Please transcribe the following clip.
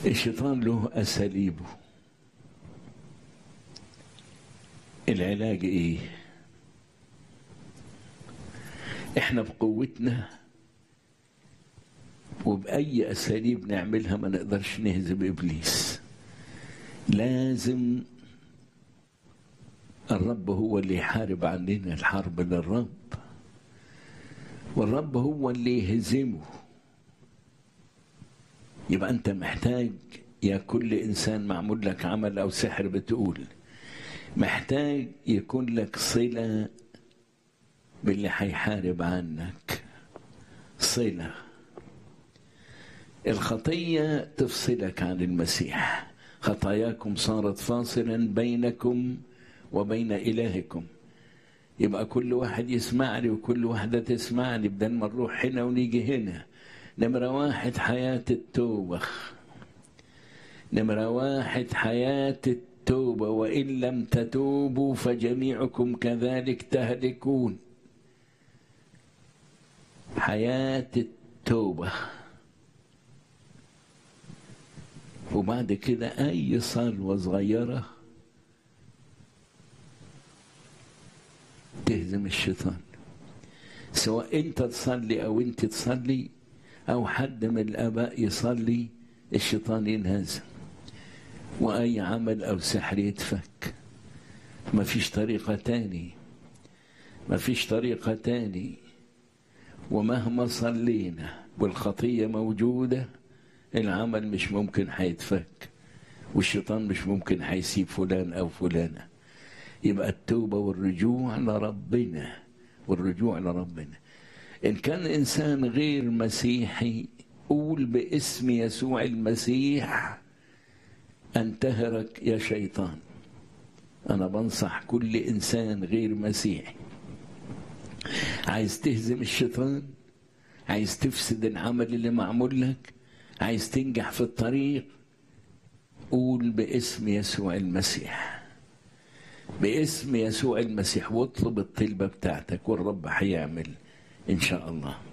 الشيطان له أساليبه العلاج إيه؟ إحنا بقوتنا وبأي أساليب نعملها ما نقدرش نهزم إبليس لازم الرب هو اللي يحارب عننا الحرب للرب والرب هو اللي يهزمه يبقى أنت محتاج يا كل إنسان معمول لك عمل أو سحر بتقول محتاج يكون لك صلة باللي هيحارب عنك صلة الخطية تفصلك عن المسيح خطاياكم صارت فاصلا بينكم وبين إلهكم يبقى كل واحد يسمعني وكل واحدة تسمعني بدل ما نروح هنا ونيجي هنا نمرة واحد حياة التوبة نمرة واحد حياة التوبة وإن لم تتوبوا فجميعكم كذلك تهلكون حياة التوبة وبعد كده أي صلوة صغيرة تهزم الشيطان سواء أنت تصلي أو أنت تصلي أو حد من الآباء يصلي الشيطان ينهزم وأي عمل أو سحر يتفك ما فيش طريقة تاني ما فيش طريقة تاني ومهما صلينا والخطية موجودة العمل مش ممكن هيتفك والشيطان مش ممكن هيسيب فلان أو فلانة يبقى التوبة والرجوع لربنا والرجوع لربنا إن كان إنسان غير مسيحي قول باسم يسوع المسيح أنتهرك يا شيطان أنا بنصح كل إنسان غير مسيحي عايز تهزم الشيطان عايز تفسد العمل اللي معمول لك عايز تنجح في الطريق قول باسم يسوع المسيح باسم يسوع المسيح واطلب الطلبة بتاعتك والرب هيعمل إن شاء الله